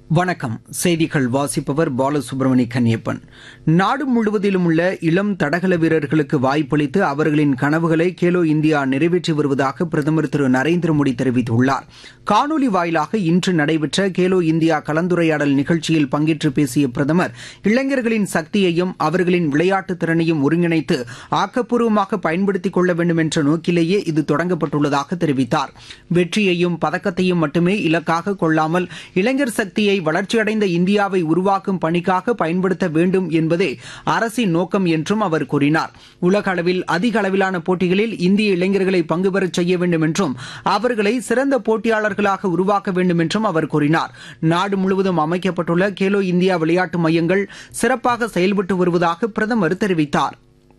வணக்கம் செய்திகள் வாசிப்பவர் பாலசுப்ரமணி கன்னியப்பன் நாடு முழுவதிலும் உள்ள இளம் தடகள வீரர்களுக்கு வாய்ப்பளித்து அவர்களின் கனவுகளை கேலோ இந்தியா நிறைவேற்றி வருவதாக பிரதமர் திரு நரேந்திர மோடி தெரிவித்துள்ளார் காணொலி வாயிலாக இன்று நடைபெற்ற கேலோ இந்தியா கலந்துரையாடல் நிகழ்ச்சியில் பங்கேற்று பேசிய பிரதமர் இளைஞர்களின் சக்தியையும் அவர்களின் விளையாட்டு திறனையும் ஒருங்கிணைத்து ஆக்கப்பூர்வமாக பயன்படுத்திக் கொள்ள வேண்டும் என்ற நோக்கிலேயே இது தொடங்கப்பட்டுள்ளதாக தெரிவித்தார் வெற்றியையும் பதக்கத்தையும் மட்டுமே இலக்காக கொள்ளாமல் இளைஞர் சக்தியை வளர்ச்சியடைந்த இந்தியாவை உருவாக்கும் பணிக்காக பயன்படுத்த வேண்டும் என்பதே அரசின் நோக்கம் என்றும் அவர் கூறினார் உலக அளவில் அதிக அளவிலான போட்டிகளில் இந்திய இளைஞர்களை பங்கு பெறச் செய்ய வேண்டும் என்றும் அவர்களை சிறந்த போட்டியாளர்களாக உருவாக்க வேண்டும் என்றும் அவர் கூறினார் நாடு முழுவதும் அமைக்கப்பட்டுள்ள கேலோ இந்தியா விளையாட்டு மையங்கள் சிறப்பாக செயல்பட்டு வருவதாக பிரதமர் தெரிவித்தார்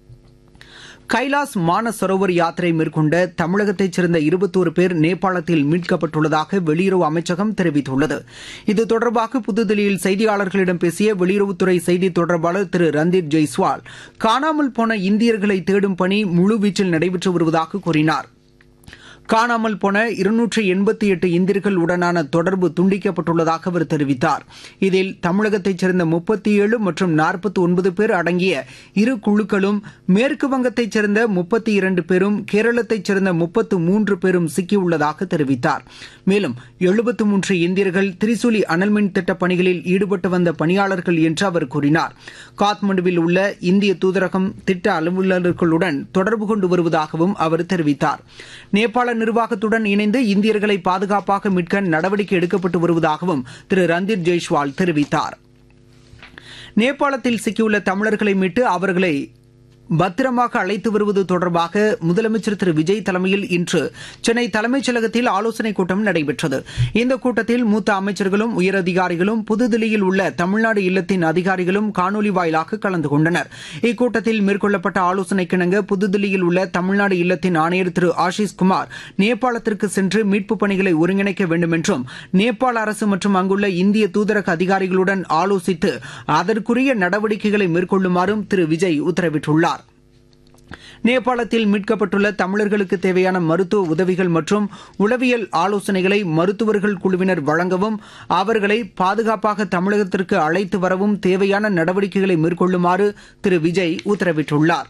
கைலாஸ் மானசரோவர் யாத்திரை மேற்கொண்ட தமிழகத்தைச் சேர்ந்த இருபத்தோரு பேர் நேபாளத்தில் மீட்கப்பட்டுள்ளதாக வெளியுறவு அமைச்சகம் தெரிவித்துள்ளது இது தொடர்பாக புதுதில்லியில் செய்தியாளர்களிடம் பேசிய வெளியுறவுத்துறை செய்தி தொடர்பாளர் திரு ரந்தீப் ஜெய்ஸ்வால் காணாமல் போன இந்தியர்களை தேடும் பணி முழுவீச்சில் நடைபெற்று வருவதாக கூறினார் காணாமல் போன இருநூற்று எண்பத்தி எட்டு இந்தியர்கள் உடனான தொடர்பு துண்டிக்கப்பட்டுள்ளதாக அவர் தெரிவித்தார் இதில் தமிழகத்தைச் சேர்ந்த முப்பத்தி ஏழு மற்றும் நாற்பத்தி ஒன்பது பேர் அடங்கிய இரு குழுக்களும் மேற்கு வங்கத்தைச் சேர்ந்த முப்பத்தி இரண்டு பேரும் கேரளத்தைச் சேர்ந்த முப்பத்து மூன்று பேரும் சிக்கியுள்ளதாக தெரிவித்தார் மேலும் எழுபத்து மூன்று இந்தியர்கள் திரிசூலி அனல்மின் திட்ட பணிகளில் ஈடுபட்டு வந்த பணியாளர்கள் என்று அவர் கூறினார் காத்மண்டுவில் உள்ள இந்திய தூதரகம் திட்ட அலுவலர்களுடன் தொடர்பு கொண்டு வருவதாகவும் அவர் தெரிவித்தார் நேபாள நிர்வாகத்துடன் இணைந்து இந்தியர்களை பாதுகாப்பாக மீட்க நடவடிக்கை எடுக்கப்பட்டு வருவதாகவும் திரு ரந்தீர் ஜெய்ஷ்வால் தெரிவித்தார் நேபாளத்தில் சிக்கியுள்ள தமிழர்களை மீட்டு அவர்களை பத்திரமாக அழைத்து வருவது தொடர்பாக முதலமைச்சர் திரு விஜய் தலைமையில் இன்று சென்னை தலைமைச் செயலகத்தில் ஆலோசனைக் கூட்டம் நடைபெற்றது இந்த கூட்டத்தில் மூத்த அமைச்சர்களும் உயரதிகாரிகளும் புதுதில்லியில் உள்ள தமிழ்நாடு இல்லத்தின் அதிகாரிகளும் காணொலி வாயிலாக கலந்து கொண்டனர் இக்கூட்டத்தில் மேற்கொள்ளப்பட்ட ஆலோசனைக்கிணங்க புதுதில்லியில் உள்ள தமிழ்நாடு இல்லத்தின் ஆணையர் திரு ஆஷிஷ் குமார் நேபாளத்திற்கு சென்று மீட்புப் பணிகளை ஒருங்கிணைக்க வேண்டும் என்றும் நேபாள அரசு மற்றும் அங்குள்ள இந்திய தூதரக அதிகாரிகளுடன் ஆலோசித்து அதற்குரிய நடவடிக்கைகளை மேற்கொள்ளுமாறும் திரு விஜய் உத்தரவிட்டுள்ளார் நேபாளத்தில் மீட்கப்பட்டுள்ள தமிழர்களுக்கு தேவையான மருத்துவ உதவிகள் மற்றும் உளவியல் ஆலோசனைகளை மருத்துவர்கள் குழுவினர் வழங்கவும் அவர்களை பாதுகாப்பாக தமிழகத்திற்கு அழைத்து வரவும் தேவையான நடவடிக்கைகளை மேற்கொள்ளுமாறு திரு விஜய் உத்தரவிட்டுள்ளார்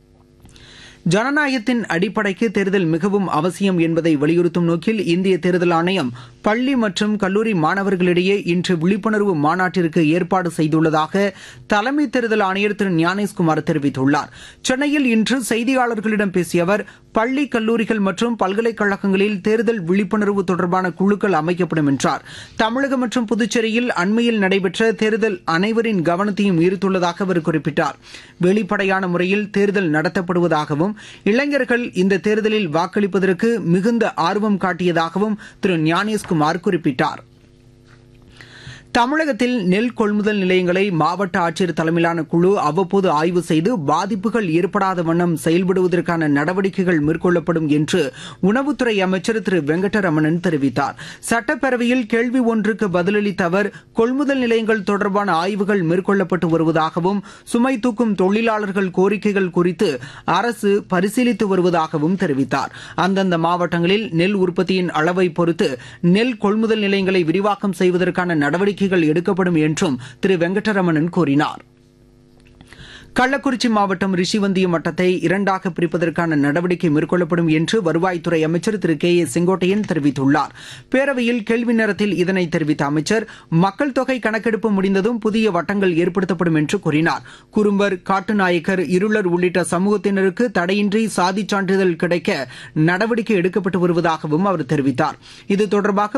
ஜனநாயகத்தின் அடிப்படைக்கு தேர்தல் மிகவும் அவசியம் என்பதை வலியுறுத்தும் நோக்கில் இந்திய தேர்தல் ஆணையம் பள்ளி மற்றும் கல்லூரி மாணவர்களிடையே இன்று விழிப்புணர்வு மாநாட்டிற்கு ஏற்பாடு செய்துள்ளதாக தலைமை தேர்தல் ஆணையர் திரு ஞானேஷ்குமார் தெரிவித்துள்ளார் சென்னையில் இன்று செய்தியாளர்களிடம் பேசிய அவர் பள்ளி கல்லூரிகள் மற்றும் பல்கலைக்கழகங்களில் தேர்தல் விழிப்புணர்வு தொடர்பான குழுக்கள் அமைக்கப்படும் என்றார் தமிழகம் மற்றும் புதுச்சேரியில் அண்மையில் நடைபெற்ற தேர்தல் அனைவரின் கவனத்தையும் ஈர்த்துள்ளதாக அவர் குறிப்பிட்டார் வெளிப்படையான முறையில் தேர்தல் நடத்தப்படுவதாகவும் இளைஞர்கள் இந்த தேர்தலில் வாக்களிப்பதற்கு மிகுந்த ஆர்வம் காட்டியதாகவும் திரு ஞானேஷ்குமார் குறிப்பிட்டார் தமிழகத்தில் நெல் கொள்முதல் நிலையங்களை மாவட்ட ஆட்சியர் தலைமையிலான குழு அவ்வப்போது ஆய்வு செய்து பாதிப்புகள் ஏற்படாத வண்ணம் செயல்படுவதற்கான நடவடிக்கைகள் மேற்கொள்ளப்படும் என்று உணவுத்துறை அமைச்சர் திரு வெங்கடரமணன் தெரிவித்தார் சட்டப்பேரவையில் கேள்வி ஒன்றுக்கு பதிலளித்த அவர் கொள்முதல் நிலையங்கள் தொடர்பான ஆய்வுகள் மேற்கொள்ளப்பட்டு வருவதாகவும் சுமை தூக்கும் தொழிலாளர்கள் கோரிக்கைகள் குறித்து அரசு பரிசீலித்து வருவதாகவும் தெரிவித்தார் அந்தந்த மாவட்டங்களில் நெல் உற்பத்தியின் அளவை பொறுத்து நெல் கொள்முதல் நிலையங்களை விரிவாக்கம் செய்வதற்கான நடவடிக்கை நடவடிக்கைகள் எடுக்கப்படும் என்றும் திரு வெங்கடரமணன் கூறினார் கள்ளக்குறிச்சி மாவட்டம் ரிஷிவந்தியம் வட்டத்தை இரண்டாக பிரிப்பதற்கான நடவடிக்கை மேற்கொள்ளப்படும் என்று வருவாய்த்துறை அமைச்சர் திரு கே ஏ செங்கோட்டையன் தெரிவித்துள்ளார் பேரவையில் கேள்வி நேரத்தில் இதனை தெரிவித்த அமைச்சர் மக்கள் தொகை கணக்கெடுப்பு முடிந்ததும் புதிய வட்டங்கள் ஏற்படுத்தப்படும் என்று கூறினார் குறும்பர் காட்டுநாயக்கர் இருளர் உள்ளிட்ட சமூகத்தினருக்கு தடையின்றி சாதிச் சான்றிதழ் கிடைக்க நடவடிக்கை எடுக்கப்பட்டு வருவதாகவும் அவர் தெரிவித்தார் இது தொடர்பாக